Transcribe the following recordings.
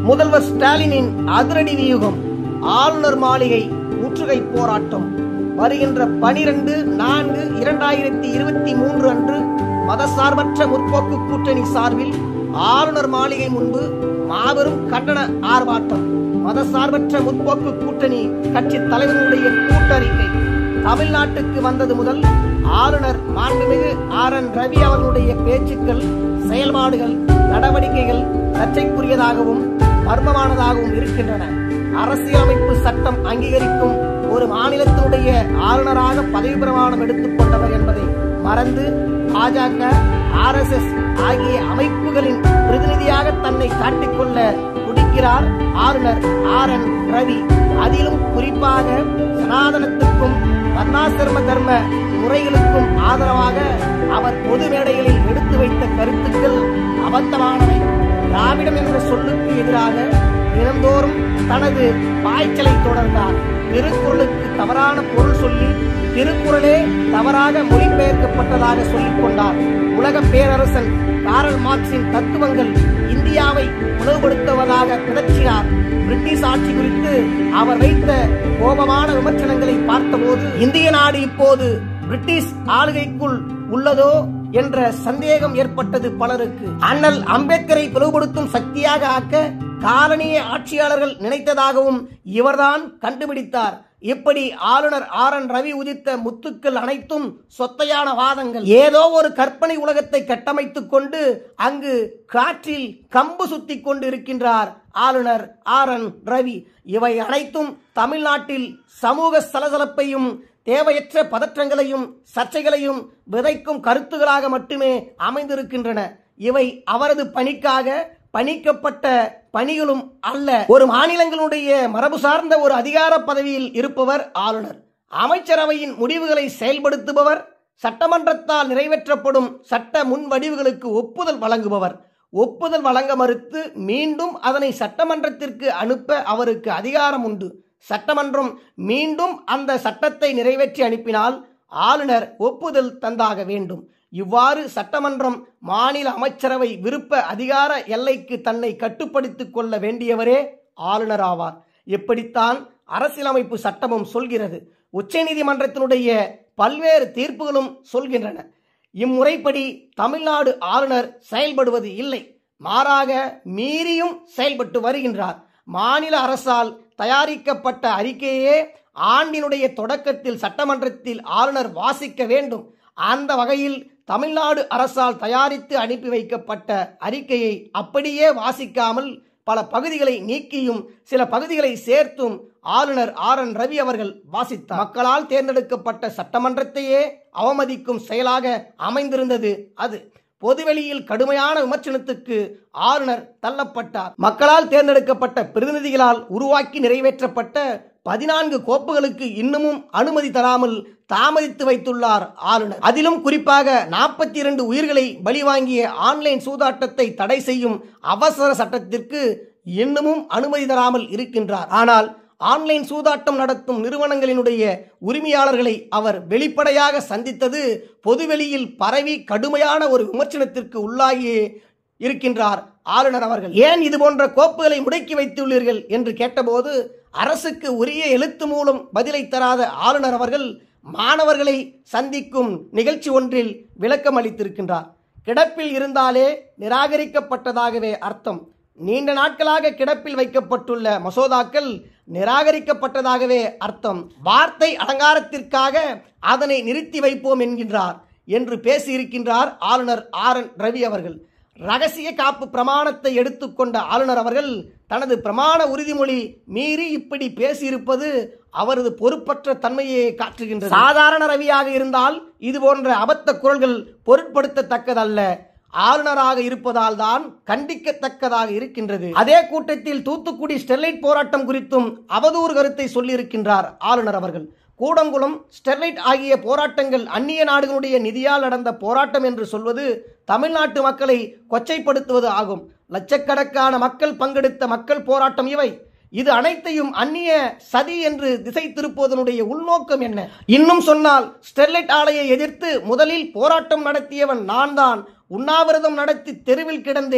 முதல்வர் ஸ்டாலினின் அதிரடி வியூகம் ஆளுநர் மாளிகை முற்றுகை போராட்டம் வருகின்ற பனிரெண்டு நான்கு இரண்டாயிரத்தி இருபத்தி மூன்று அன்று மதசார்பற்ற முற்போக்கு கூட்டணி சார்பில் ஆளுநர் மாளிகை முன்பு மாபெரும் கண்டன ஆர்ப்பாட்டம் மதசார்பற்ற முற்போக்கு கூட்டணி கட்சி தலைவர்களுடைய கூட்டறிக்கை தமிழ்நாட்டுக்கு வந்தது முதல் ஆளுநர் மாண்புமிகு ஆர் என் ரவி அவர்களுடைய பேச்சுக்கள் செயல்பாடுகள் நடவடிக்கைகள் சர்ச்சைக்குரியதாகவும் மர்மமானதாகவும் இருக்கின்றன அரசியலமைப்பு சட்டம் அங்கீகரிக்கும் ஒரு மாநிலத்தினுடைய ஆளுநராக பதவி பிரமாணம் எடுத்துக் கொண்டவர் என்பதை மறந்து பாஜக ஆர்எஸ்எஸ் ஆகிய அமைப்புகளின் பிரதிநிதியாக தன்னை காட்டிக்கொள்ள துடிக்கிறார் ஆளுநர் ஆர் என் ரவி அதிலும் குறிப்பாக சனாதனத்துக்கும் வர்ணாசிரம தர்ம முறைகளுக்கும் ஆதரவாக அவர் பொது மேடைகளில் எடுத்து வைத்த கருத்துக்கள் அபத்தமானவை திராவிடம் என்ற சொல்லுக்கு எதிராக தினந்தோறும் தனது பாய்ச்சலை தொடர்ந்தார் திருக்குறளுக்கு தவறான பொருள் சொல்லி திருக்குறளே தவறாக மொழிபெயர்க்கப்பட்டதாக சொல்லிக் கொண்டார் உலக பேரரசன் காரல் மார்க்சின் தத்துவங்கள் இந்தியாவை பிளவுபடுத்துவதாக பிதற்றினார் பிரிட்டிஷ் ஆட்சி குறித்து அவர் வைத்த கோபமான விமர்சனங்களை பார்த்தபோது இந்திய நாடு இப்போது பிரிட்டிஷ் ஆளுகைக்குள் உள்ளதோ என்ற சந்தேகம் ஏற்பட்டது பலருக்கு அண்ணல் அம்பேத்கரை பிளவுபடுத்தும் சக்தியாக ஆக்க காலனிய ஆட்சியாளர்கள் நினைத்ததாகவும் இவர்தான் கண்டுபிடித்தார் இப்படி ஆளுநர் ஆர் என் ரவி உதித்த முத்துக்கள் அனைத்தும் சொத்தையான வாதங்கள் ஏதோ ஒரு கற்பனை உலகத்தை கட்டமைத்துக் கொண்டு அங்கு காற்றில் கம்பு சுத்தி கொண்டு இருக்கின்றார் ஆளுநர் ஆர் என் ரவி இவை அனைத்தும் தமிழ்நாட்டில் சமூக சலசலப்பையும் தேவையற்ற பதற்றங்களையும் சர்ச்சைகளையும் விதைக்கும் கருத்துகளாக மட்டுமே அமைந்திருக்கின்றன இவை அவரது பணிக்காக பணிக்கப்பட்ட பணிகளும் அல்ல ஒரு மாநிலங்களுடைய மரபு சார்ந்த ஒரு அதிகார பதவியில் இருப்பவர் ஆளுநர் அமைச்சரவையின் முடிவுகளை செயல்படுத்துபவர் சட்டமன்றத்தால் நிறைவேற்றப்படும் சட்ட முன்வடிவுகளுக்கு ஒப்புதல் வழங்குபவர் ஒப்புதல் வழங்க மறுத்து மீண்டும் அதனை சட்டமன்றத்திற்கு அனுப்ப அவருக்கு அதிகாரம் உண்டு சட்டமன்றம் மீண்டும் அந்த சட்டத்தை நிறைவேற்றி அனுப்பினால் ஆளுநர் ஒப்புதல் தந்தாக வேண்டும் இவ்வாறு சட்டமன்றம் மாநில அமைச்சரவை விருப்ப அதிகார எல்லைக்கு தன்னை கட்டுப்படுத்திக் கொள்ள வேண்டியவரே ஆளுநர் ஆவார் எப்படித்தான் அரசியலமைப்பு சட்டமும் சொல்கிறது உச்சநீதிமன்றத்தினுடைய பல்வேறு தீர்ப்புகளும் சொல்கின்றன இம்முறைப்படி தமிழ்நாடு ஆளுநர் செயல்படுவது இல்லை மாறாக மீறியும் செயல்பட்டு வருகின்றார் மாநில அரசால் தயாரிக்கப்பட்ட அறிக்கையே ஆண்டினுடைய தொடக்கத்தில் சட்டமன்றத்தில் ஆளுநர் வாசிக்க வேண்டும் அந்த வகையில் தமிழ்நாடு அரசால் தயாரித்து அனுப்பி வைக்கப்பட்ட அறிக்கையை அப்படியே வாசிக்காமல் பல பகுதிகளை நீக்கியும் சில பகுதிகளை சேர்த்தும் ஆளுநர் ஆர் என் ரவி அவர்கள் வாசித்தார் மக்களால் தேர்ந்தெடுக்கப்பட்ட சட்டமன்றத்தையே அவமதிக்கும் செயலாக அமைந்திருந்தது அது பொதுவெளியில் கடுமையான விமர்சனத்துக்கு ஆளுநர் தள்ளப்பட்டார் மக்களால் தேர்ந்தெடுக்கப்பட்ட பிரதிநிதிகளால் உருவாக்கி நிறைவேற்றப்பட்ட பதினான்கு கோப்புகளுக்கு இன்னமும் அனுமதி தராமல் தாமதித்து வைத்துள்ளார் ஆளுநர் அதிலும் குறிப்பாக நாற்பத்தி இரண்டு உயிர்களை பலிவாங்கிய ஆன்லைன் சூதாட்டத்தை தடை செய்யும் அவசர சட்டத்திற்கு இன்னமும் அனுமதி தராமல் இருக்கின்றார் ஆனால் ஆன்லைன் சூதாட்டம் நடத்தும் நிறுவனங்களினுடைய உரிமையாளர்களை அவர் வெளிப்படையாக சந்தித்தது பொதுவெளியில் பரவி கடுமையான ஒரு விமர்சனத்திற்கு உள்ளாகி இருக்கின்றார் ஆளுநர் அவர்கள் ஏன் இது போன்ற கோப்புகளை முடக்கி வைத்துள்ளீர்கள் என்று கேட்டபோது அரசுக்கு உரிய எழுத்து மூலம் பதிலை தராத ஆளுநர் அவர்கள் மாணவர்களை சந்திக்கும் நிகழ்ச்சி ஒன்றில் விளக்கம் அளித்திருக்கின்றார் கிடப்பில் இருந்தாலே நிராகரிக்கப்பட்டதாகவே அர்த்தம் நீண்ட நாட்களாக கிடப்பில் வைக்கப்பட்டுள்ள மசோதாக்கள் நிராகரிக்கப்பட்டதாகவே அர்த்தம் வார்த்தை அலங்காரத்திற்காக அதனை நிறுத்தி வைப்போம் என்கின்றார் என்று பேசியிருக்கின்றார் ஆளுநர் ஆர் என் ரவி அவர்கள் ரகசிய காப்பு பிரமாணத்தை எடுத்துக்கொண்ட ஆளுநர் அவர்கள் தனது பிரமாண உறுதிமொழி மீறி இப்படி பேசியிருப்பது அவரது பொறுப்பற்ற தன்மையை காட்டுகின்றது சாதாரண ரவியாக இருந்தால் இது போன்ற அபத்த குரல்கள் பொருட்படுத்தத்தக்கதல்ல ஆளுநராக இருப்பதால் தான் கண்டிக்கத்தக்கதாக இருக்கின்றது அதே கூட்டத்தில் தூத்துக்குடி ஸ்டெர்லைட் போராட்டம் குறித்தும் அவதூறு கருத்தை சொல்லியிருக்கின்றார் ஆளுநர் அவர்கள் கூடங்குளம் ஸ்டெர்லைட் ஆகிய போராட்டங்கள் அந்நிய நாடுகளுடைய நிதியால் நடந்த போராட்டம் என்று சொல்வது தமிழ்நாட்டு மக்களை கொச்சைப்படுத்துவது ஆகும் லட்சக்கணக்கான மக்கள் பங்கெடுத்த மக்கள் போராட்டம் இவை இது அனைத்தையும் அந்நிய சதி என்று திசை திருப்புவதனுடைய உள்நோக்கம் என்ன இன்னும் சொன்னால் ஸ்டெர்லைட் ஆலையை எதிர்த்து முதலில் போராட்டம் நடத்தியவன் நான் தான் உண்ணாவிரதம் நடத்தி தெருவில் கிடந்தேன்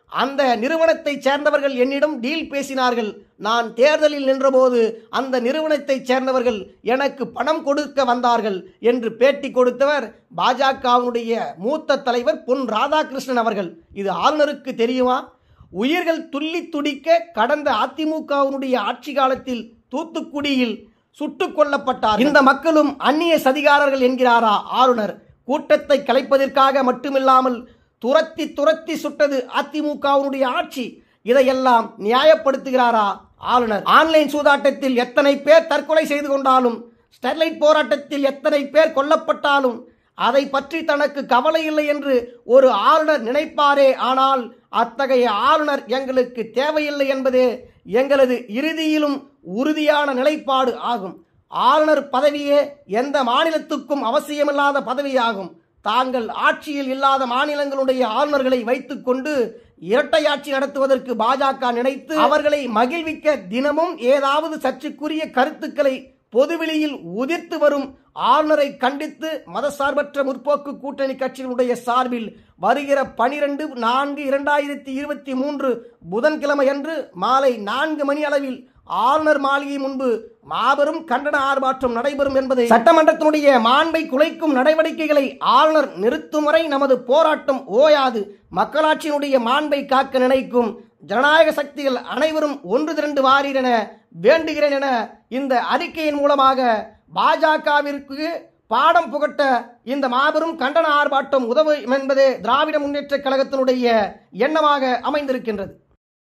அந்த நிறுவனத்தைச் சேர்ந்தவர்கள் என்னிடம் டீல் பேசினார்கள் நான் தேர்தலில் நின்றபோது அந்த நிறுவனத்தைச் சேர்ந்தவர்கள் எனக்கு பணம் கொடுக்க வந்தார்கள் என்று பேட்டி கொடுத்தவர் பாஜகவினுடைய மூத்த தலைவர் பொன் ராதாகிருஷ்ணன் அவர்கள் இது ஆளுநருக்கு தெரியுமா உயிர்கள் துள்ளி துடிக்க கடந்த அதிமுகவினுடைய ஆட்சி காலத்தில் தூத்துக்குடியில் சுட்டுக் கொல்லப்பட்டார் இந்த மக்களும் அந்நிய சதிகாரர்கள் என்கிறாரா ஆளுநர் கூட்டத்தை கலைப்பதற்காக மட்டுமில்லாமல் துரத்தி துரத்தி சுட்டது அதிமுகவினுடைய ஆட்சி இதையெல்லாம் நியாயப்படுத்துகிறாரா ஆளுநர் ஆன்லைன் சூதாட்டத்தில் எத்தனை பேர் தற்கொலை செய்து கொண்டாலும் ஸ்டெர்லைட் போராட்டத்தில் எத்தனை பேர் கொல்லப்பட்டாலும் அதை பற்றி தனக்கு கவலை இல்லை என்று ஒரு ஆளுநர் நினைப்பாரே ஆனால் அத்தகைய ஆளுநர் எங்களுக்கு தேவையில்லை என்பதே எங்களது இறுதியிலும் உறுதியான நிலைப்பாடு ஆகும் ஆளுநர் பதவியே எந்த மாநிலத்துக்கும் அவசியமில்லாத பதவியாகும் தாங்கள் ஆட்சியில் இல்லாத மாநிலங்களுடைய ஆளுநர்களை வைத்துக்கொண்டு இரட்டையாட்சி நடத்துவதற்கு பாஜக நினைத்து அவர்களை மகிழ்விக்க தினமும் ஏதாவது சர்ச்சைக்குரிய கருத்துக்களை பொதுவெளியில் உதிர்த்து வரும் ஆளுநரை கண்டித்து மதசார்பற்ற முற்போக்கு கூட்டணி கட்சிகளுடைய சார்பில் வருகிற பனிரெண்டு நான்கு இரண்டாயிரத்தி இருபத்தி மூன்று புதன்கிழமையன்று மாலை நான்கு மணி அளவில் ஆளுநர் மாளிகை முன்பு மாபெரும் கண்டன ஆர்ப்பாட்டம் நடைபெறும் என்பதை சட்டமன்றத்தினுடைய மாண்பை குலைக்கும் நடவடிக்கைகளை ஆளுநர் நிறுத்தும் வரை நமது போராட்டம் ஓயாது மக்களாட்சியினுடைய மாண்பை காக்க நினைக்கும் ஜனநாயக சக்திகள் அனைவரும் ஒன்று திரண்டு வாரீர் என வேண்டுகிறேன் என இந்த அறிக்கையின் மூலமாக பாஜகவிற்கு பாடம் புகட்ட இந்த மாபெரும் கண்டன ஆர்ப்பாட்டம் உதவும் என்பதே திராவிட முன்னேற்ற கழகத்தினுடைய எண்ணமாக அமைந்திருக்கின்றது